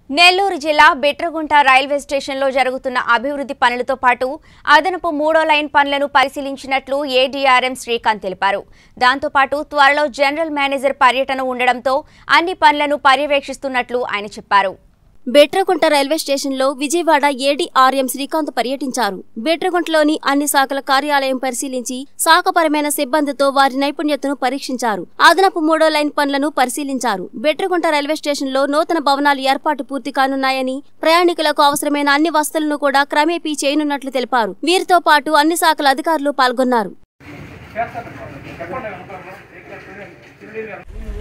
నెల్లూరు జిల్లా బిట్రగుంట రైల్వే స్టేషన్లో జరుగుతున్న అభివృద్ధి పనులతో పాటు అదనపు మూడో లైన్ పనులను పరిశీలించినట్లు ఏడీఆర్ఎం శ్రీకాంత్ తెలిపారు దాంతోపాటు త్వరలో జనరల్ మేనేజర్ పర్యటన ఉండడంతో అన్ని పనులను పర్యవేక్షిస్తున్నట్లు ఆయన చెప్పారు బెట్రగుంట రైల్వే స్టేషన్లో విజయవాడ ఏడీఆర్ఎం శ్రీకాంత్ పర్యటించారు బెట్రగుంటలోని అన్ని శాఖల కార్యాలయం పరిశీలించి శాఖపరమైన సిబ్బందితో వారి నైపుణ్యతను పరీక్షించారు అదనపు మూడో లైన్ పనులను పరిశీలించారు బెట్రగుంట రైల్వే స్టేషన్లో నూతన భవనాలు ఏర్పాటు పూర్తి కానున్నాయని ప్రయాణికులకు అవసరమైన అన్ని వసతులను కూడా క్రమేపీ చేయనున్నట్లు తెలిపారు వీరితో పాటు అన్ని శాఖల అధికారులు పాల్గొన్నారు చెప్పండి